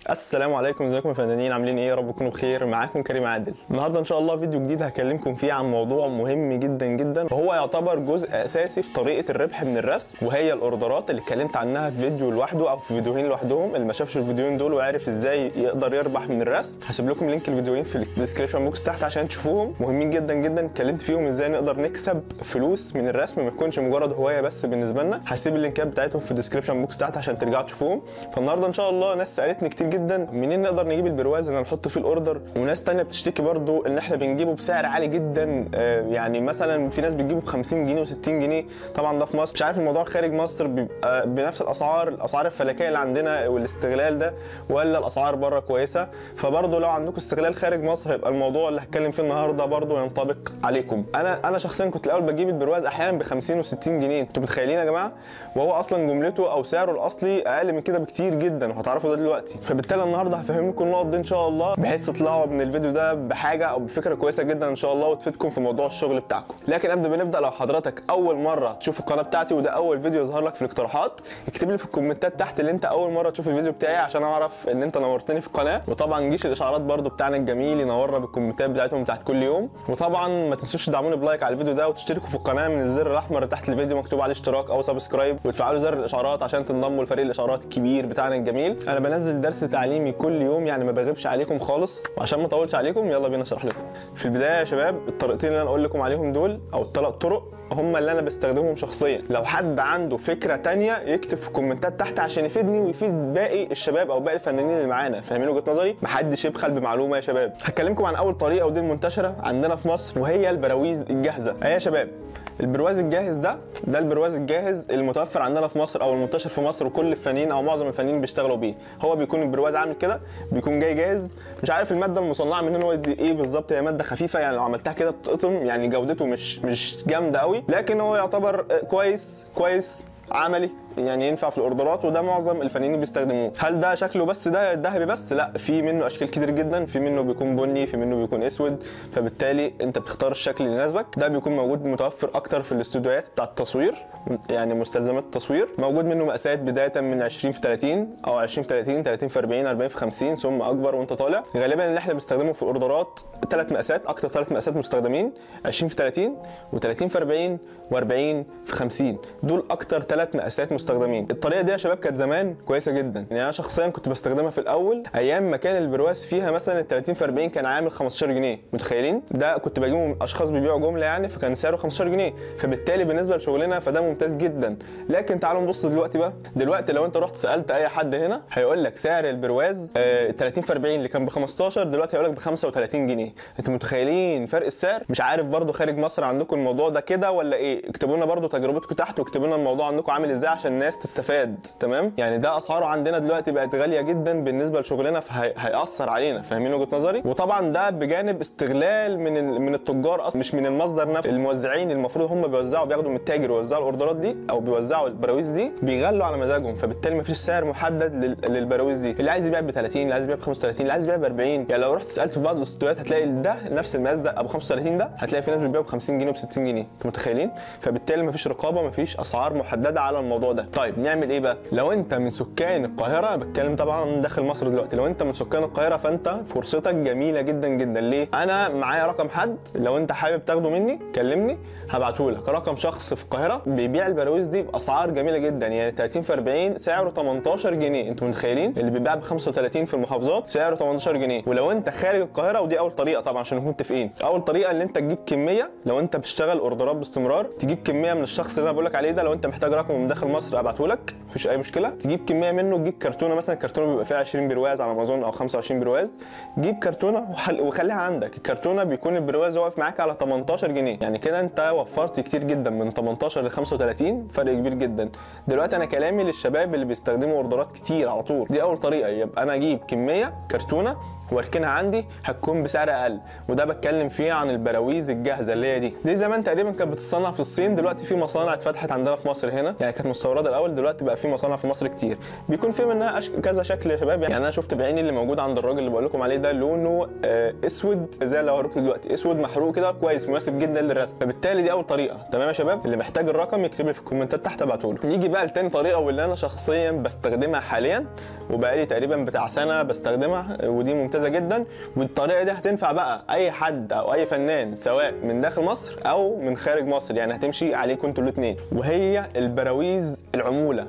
السلام عليكم ازيكم يا فنانين عاملين ايه يا رب تكونوا بخير معاكم كريم عادل النهارده ان شاء الله فيديو جديد هكلمكم فيه عن موضوع مهم جدا جدا وهو يعتبر جزء اساسي في طريقه الربح من الرسم وهي الاوردرات اللي اتكلمت عنها في فيديو لوحده او في فيديوهين لوحدهم اللي ما شافش الفيديوهين دول وعارف ازاي يقدر يربح من الرسم هسيب لكم لينك الفيديوهين في الديسكربشن بوكس تحت عشان تشوفوهم مهمين جدا جدا اتكلمت فيهم ازاي نقدر نكسب فلوس من الرسم ما تكونش مجرد هوايه بس بالنسبه لنا هسيب اللينكات بتاعتهم في الديسكربشن بوكس تحت عشان ترجعوا تشوفوهم فالنهارده ان شاء الله ناس سالتني كتير جدا منين نقدر نجيب البرواز اللي هنحط فيه الاوردر وناس تانية بتشتكي برضو ان احنا بنجيبه بسعر عالي جدا آه، يعني مثلا في ناس بتجيبه ب 50 جنيه و60 جنيه طبعا ده في مصر مش عارف الموضوع خارج مصر بيبقى بنفس الاسعار الاسعار الفلكيه اللي عندنا والاستغلال ده ولا الاسعار بره كويسه فبرضو لو عندكم استغلال خارج مصر هيبقى الموضوع اللي هتكلم فيه النهارده برضو ينطبق عليكم انا انا شخصيا كنت الاول بجيب البرواز احيانا ب 50 و60 جنيه انتوا متخيلين يا جماعه وهو اصلا جملته او سعره الاصلي اقل من كده بكتير جدا وهتعرفوا ده دلوقتي فبالتالي النهارده هفهم لكم النقط دي ان شاء الله بحيث تطلعوا من الفيديو ده بحاجه او بفكره كويسه جدا ان شاء الله وتفيدكم في موضوع الشغل بتاعكم لكن قبل ما نبدا لو حضرتك اول مره تشوف القناه بتاعتي وده اول فيديو يظهر لك في الاقتراحات اكتب لي في الكومنتات تحت اللي انت اول مره تشوف الفيديو بتاعي عشان اعرف ان انت نورتني في القناه وطبعا جيش الاشعارات برضو بتاعنا الجميل ينورنا بالكومنتات بتاعتهم بتاعت كل يوم وطبعا ما تنسوش تدعموني بلايك على الفيديو ده وتشتركوا في القناه من الزر الاحمر اللي تحت الفيديو مكتوب عليه اشتراك او سبسكرايب وتفعلوا زر الاشعارات عشان تنضموا لفريق الاشعارات الكبير بتاعنا الجميل انا بنزل درس تعليمي كل يوم يعني ما بغيبش عليكم خالص وعشان ما اطولش عليكم يلا بينا اشرح لكم في البدايه يا شباب الطريقتين اللي انا اقول لكم عليهم دول او الثلاث طرق هم اللي انا بستخدمهم شخصيا لو حد عنده فكره تانية يكتب في الكومنتات تحت عشان يفيدني ويفيد باقي الشباب او باقي الفنانين اللي معانا فاهمين وجهه نظري محدش يبخل بمعلومه يا شباب هكلمكم عن اول طريقه ودي المنتشره عندنا في مصر وهي البراويز الجاهزه اهي يا شباب البرواز الجاهز ده ده البرواز الجاهز المتوفر عندنا في مصر او المنتشر في مصر وكل الفنانين او معظم الفنانين بيشتغلوا بيه هو بيكون البرواز عامل كده بيكون جاي جاهز مش عارف الماده المصنعه منه هو دي ايه بالظبط هي ماده خفيفه يعني لو عملتها كده بتقطم يعني جودته مش مش جامده قوي لكن هو يعتبر كويس كويس عملي يعني ينفع في الاوردرات وده معظم الفنانين بيستخدموه هل ده شكله بس ده ذهبي بس لا في منه اشكال كتير جدا في منه بيكون بني في منه بيكون اسود فبالتالي انت بتختار الشكل اللي يناسبك ده بيكون موجود متوفر اكتر في الاستوديوهات بتاع التصوير يعني مستلزمات التصوير موجود منه مقاسات بدايه من 20 في 30 او 20 في 30 30 في 40 40 في 50 ثم اكبر وانت طالع غالبا اللي احنا بنستخدمه في الاوردرات ثلاث مقاسات اكتر ثلاث مقاسات مستخدمين 20 في 30 و30 في 40 و40 في 50 دول اكتر ثلاث مقاسات مستخدمين الطريقه دي يا شباب كانت زمان كويسه جدا يعني انا شخصيا كنت بستخدمها في الاول ايام ما كان البرواز فيها مثلا ال 30 في 40 كان عامل 15 جنيه متخيلين ده كنت بجيبه من اشخاص بيبيعوا جمله يعني فكان سعره 15 جنيه فبالتالي بالنسبه لشغلنا فده ممتاز جدا لكن تعالوا نبص دلوقتي بقى دلوقتي لو انت رحت سالت اي حد هنا هيقول لك سعر البرواز آه 30 في 40 اللي كان ب 15 دلوقتي هيقول لك ب 35 جنيه انتوا متخيلين فرق السعر مش عارف برضو خارج مصر عندكم الموضوع ده كده ولا ايه اكتبوا لنا برضو تجربتكم تحت واكتبوا لنا الموضوع عندكم عامل ازاي عشان الناس تستفاد تمام يعني ده اسعاره عندنا دلوقتي بقت غاليه جدا بالنسبه لشغلنا فهيأثر علينا فاهمين وجهه نظري وطبعا ده بجانب استغلال من ال- من التجار اصلا مش من المصدر نفسه الموزعين المفروض هم بيوزعوا بياخدوا من التاجر ويوزعوا الاوردرات دي او بيوزعوا البراويز دي بيغلوا على مزاجهم فبالتالي مفيش سعر محدد لل- للبراويز دي اللي عايز يبيع ب 30 اللي عايز يبيع ب 35 اللي عايز يبيع ب 40 يعني لو رحت سالت في بعض الاستوديوهات هتلاقي ده نفس المقاس ده ابو 35 ده هتلاقي في ناس بتبيعه ب 50 جنيه وب 60 جنيه انتوا متخيلين فبالتالي مفيش رقابه مفيش اسعار محدده على الموضوع ده طيب نعمل ايه بقى لو انت من سكان القاهره بتكلم طبعا داخل مصر دلوقتي لو انت من سكان القاهره فانت فرصتك جميله جدا جدا ليه انا معايا رقم حد لو انت حابب تاخده مني كلمني هبعته لك رقم شخص في القاهره بيبيع البراويز دي باسعار جميله جدا يعني 30 في 40 سعره 18 جنيه انتوا متخيلين اللي بيبيع ب 35 في المحافظات سعره 18 جنيه ولو انت خارج القاهره ودي اول طريقه طبعا عشان نكون متفقين اول طريقه اللي انت تجيب كميه لو انت بتشتغل اوردرات باستمرار تجيب كميه من الشخص اللي انا بقول لك عليه ده لو انت محتاج رقم من داخل مصر ابعته لك مفيش اي مشكله تجيب كميه منه تجيب كرتونه مثلا كرتونه بيبقى فيها 20 برواز على ما اظن او 25 برواز جيب كرتونه وحل- وخليها عندك الكرتونه بيكون البرواز واقف معاك على 18 جنيه يعني كده انت وفرت كتير جدا من 18 ل 35 فرق كبير جدا دلوقتي انا كلامي للشباب اللي بيستخدموا اوردرات كتير على طول دي اول طريقه يبقى انا اجيب كميه كرتونه واركنها عندي هتكون بسعر اقل وده بتكلم فيه عن البراويز الجاهزه اللي هي دي دي زمان تقريبا كانت بتصنع في الصين دلوقتي في مصانع اتفتحت عندنا في مصر هنا يعني كانت مستورده الاول دلوقتي بقى في مصانع في مصر كتير بيكون في منها أش... كذا شكل يا شباب يعني انا شفت بعيني اللي موجود عند الراجل اللي بقول لكم عليه ده لونه آه اسود زي اللي هوريك دلوقتي اسود محروق كده كويس مناسب جدا للرسم فبالتالي دي اول طريقه تمام يا شباب اللي محتاج الرقم يكتب لي في الكومنتات تحت ابعته له نيجي بقى لتاني طريقه واللي انا شخصيا بستخدمها حاليا وبقالي تقريبا بتاع سنه بستخدمها ودي ممتازه جدا والطريقه دي هتنفع بقى اي حد او اي فنان سواء من داخل مصر او من خارج مصر يعني هتمشي عليكم انتوا الاثنين وهي البراويز العموله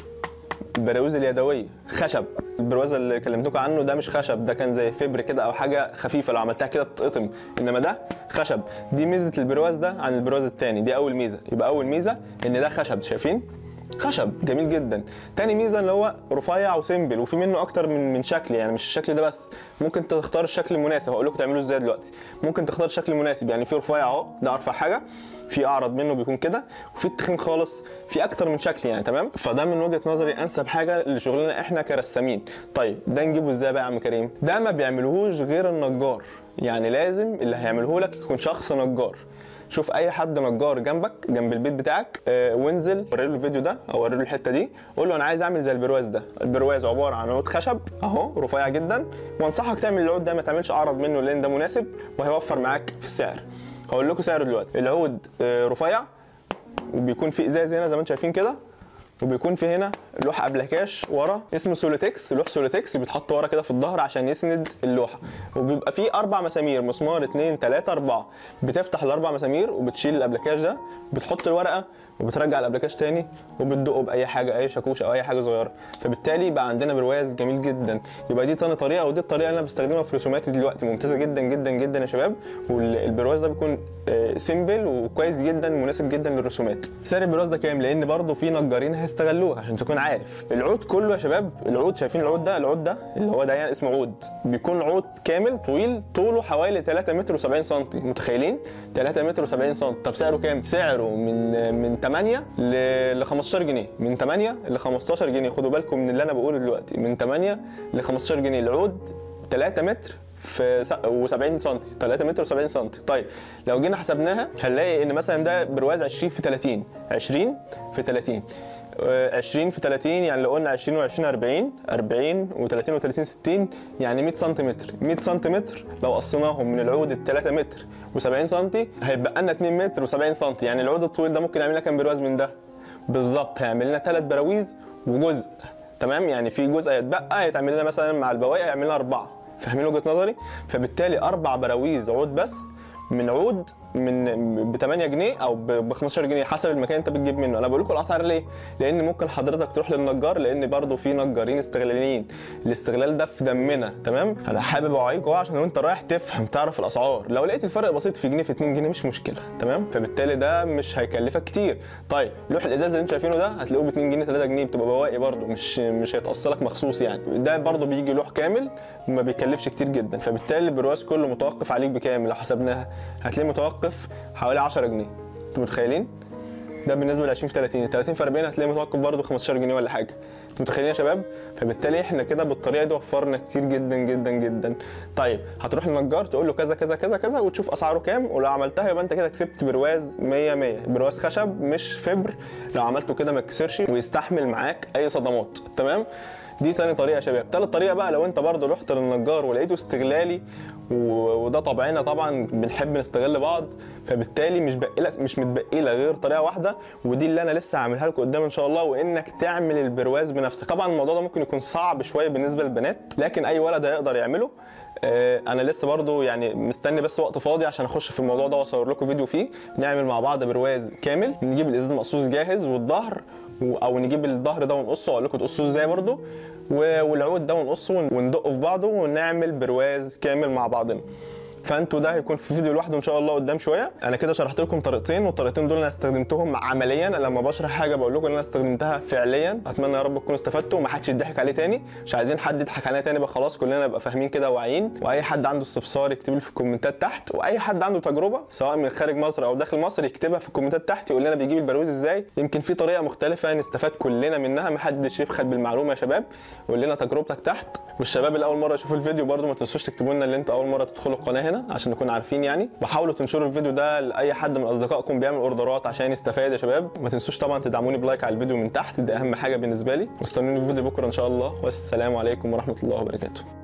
البراويز اليدويه خشب البرواز اللي كلمتكم عنه ده مش خشب ده كان زي فبر كده او حاجه خفيفه لو عملتها كده بتتقطم انما ده خشب دي ميزه البرواز ده عن البرواز الثاني دي اول ميزه يبقى اول ميزه ان ده خشب شايفين خشب جميل جدا تاني ميزه ان هو رفيع وسيمبل وفي منه اكتر من من شكل يعني مش الشكل ده بس ممكن تختار الشكل المناسب هقول لكم تعملوه ازاي دلوقتي ممكن تختار الشكل المناسب يعني في رفيع اهو ده ارفع حاجه في اعرض منه بيكون كده وفي التخين خالص في اكتر من شكل يعني تمام فده من وجهه نظري انسب حاجه لشغلنا احنا كرسامين طيب ده نجيبه ازاي بقى يا عم كريم ده ما بيعملوهوش غير النجار يعني لازم اللي هيعمله لك يكون شخص نجار شوف اي حد نجار جنبك جنب البيت بتاعك آه وانزل وري له الفيديو ده او وري له الحته دي قول له انا عايز اعمل زي البرواز ده البرواز عباره عن عود خشب اهو رفيع جدا وانصحك تعمل العود ده ما تعملش اعرض منه لان ده مناسب وهيوفر معاك في السعر هقول لكم سعره دلوقتي العود آه رفيع وبيكون فيه ازاز هنا زي ما انتم شايفين كده وبيكون في هنا لوح ابلكاش ورا اسمه سوليتكس لوح سوليتكس بيتحط ورا كده في الظهر عشان يسند اللوحه وبيبقى فيه اربع مسامير مسمار اتنين تلاته اربعه بتفتح الاربع مسامير وبتشيل الابلكاش ده بتحط الورقه وبترجع الابلكاش تاني وبتدقه باي حاجه اي شاكوش او اي حاجه صغيره فبالتالي بقى عندنا برواز جميل جدا يبقى دي تاني طريقه ودي الطريقه اللي انا بستخدمها في رسوماتي دلوقتي ممتازه جدا جدا جدا يا شباب والبرواز ده بيكون سيمبل وكويس جدا مناسب جدا للرسومات سعر البرواز ده كام لان برضه في نجارين هيستغلوه عشان تكون عارف العود كله يا شباب العود شايفين العود ده العود ده اللي هو ده يعني اسمه عود بيكون عود كامل طويل طوله حوالي 3 متر و70 سم متخيلين 3 متر و70 سم طب سعره كام سعره من من 8 ل 15 جنيه من 8 ل 15 جنيه خدوا بالكم من اللي انا بقوله دلوقتي من 8 ل 15 جنيه العود 3 متر في و70 سم 3 متر و70 سم طيب لو جينا حسبناها هنلاقي ان مثلا ده برواز 20 في 30 20 في 30 20 في 30 يعني لو قلنا 20 و20 40 40 و30 و30 60 يعني 100 سنتيمتر 100 سنتيمتر لو قصيناهم من العود ال 3 متر و70 سم هيبقى لنا 2 متر و70 سم يعني العود الطويل ده ممكن يعمل لنا كام برواز من ده بالظبط هيعمل لنا ثلاث براويز وجزء تمام يعني في جزء هيتبقى هيتعمل لنا مثلا مع البواقي هيعمل لنا اربعه فاهمين وجهه نظري فبالتالي اربع براويز عود بس من عود من ب 8 جنيه او ب 15 جنيه حسب المكان انت بتجيب منه انا بقول لكم الاسعار ليه لان ممكن حضرتك تروح للنجار لان برضه في نجارين استغلاليين الاستغلال ده في دمنا تمام انا حابب اوعيك عشان وانت رايح تفهم تعرف الاسعار لو لقيت الفرق بسيط في جنيه في 2 جنيه مش مشكله تمام فبالتالي ده مش هيكلفك كتير طيب لوح الازاز اللي انتوا شايفينه ده هتلاقوه ب 2 جنيه 3 جنيه بتبقى بواقي برضه مش مش هيتاثر لك مخصوص يعني ده برضه بيجي لوح كامل وما بيكلفش كتير جدا فبالتالي البرواز كله متوقف عليك بكام لو حسبناها هتلاقيه متوقف حوالي 10 جنيه انتوا متخيلين ده بالنسبه ل 20 في 30 30 في 40 هتلاقيه متوقف برضه 15 جنيه ولا حاجه متخيلين يا شباب فبالتالي احنا كده بالطريقه دي وفرنا كتير جدا جدا جدا طيب هتروح للنجار تقول له كذا كذا كذا كذا وتشوف اسعاره كام ولو عملتها يبقى انت كده كسبت برواز 100 100 برواز خشب مش فبر لو عملته كده ما يتكسرش ويستحمل معاك اي صدمات تمام دي تاني طريقه يا شباب تالت طريقه بقى لو انت برضه رحت للنجار ولقيته استغلالي وده طبعنا طبعا بنحب نستغل بعض فبالتالي مش بقي لك مش متبقي لك غير طريقه واحده ودي اللي انا لسه هعملها لكم قدام ان شاء الله وانك تعمل البرواز بنفسك طبعا الموضوع ده ممكن يكون صعب شويه بالنسبه للبنات لكن اي ولد هيقدر يعمله انا لسه برضو يعني مستني بس وقت فاضي عشان اخش في الموضوع ده واصور لكم فيديو فيه نعمل مع بعض برواز كامل نجيب الازاز مقصوص جاهز والظهر او نجيب الظهر ده ونقصه واقول لكم تقصوه ازاي برضو والعود ده ونقصه وندقه في بعضه ونعمل برواز كامل مع بعضنا فانتوا ده هيكون في فيديو لوحده ان شاء الله قدام شويه انا كده شرحت لكم طريقتين والطريقتين دول انا استخدمتهم عمليا لما بشرح حاجه بقول لكم ان انا استخدمتها فعليا اتمنى يا رب تكونوا استفدتوا وما حدش يضحك عليه تاني مش عايزين حد يضحك علينا تاني بقى خلاص كلنا نبقى فاهمين كده واعيين واي حد عنده استفسار يكتب لي في الكومنتات تحت واي حد عنده تجربه سواء من خارج مصر او داخل مصر يكتبها في الكومنتات تحت يقول لنا بيجيب البرغوث ازاي يمكن في طريقه مختلفه نستفاد كلنا منها ما حدش يبخل بالمعلومه يا شباب قول لنا تجربتك تحت والشباب اللي اول مره يشوفوا الفيديو برده ما تنسوش تكتبوا لنا اللي انتوا اول مره تدخلوا القناه هنا عشان نكون عارفين يعني وحاولوا تنشروا الفيديو ده لاي حد من اصدقائكم بيعمل اوردرات عشان يستفاد يا شباب ما تنسوش طبعا تدعموني بلايك على الفيديو من تحت دي اهم حاجه بالنسبه لي واستنوني في فيديو بكره ان شاء الله والسلام عليكم ورحمه الله وبركاته